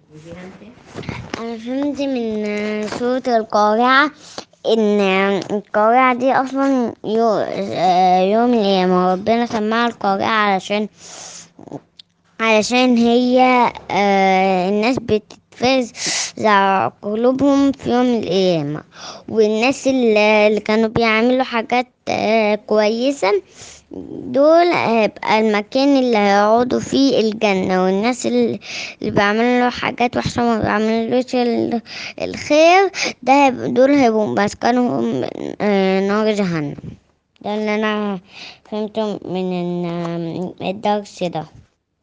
أنا فهمت من سورة القارعة إن القارعة دي أصلا يو- يوم القيامة ربنا سماها القارعة علشان علشان هي آه، الناس بتتفزع قلوبهم في يوم القيامة والناس اللي اللي كانوا بيعملوا حاجات آه، كويسة دول هيبقى المكان اللي هيقعدوا فيه الجنة والناس اللي اللي بيعملوا حاجات وحشة ما بيعملوش ال- الخير ده هيبقى- دول هيبقوا مسكنهم آه، نار جهنم ده اللي أنا فهمته من ال- الدرس ده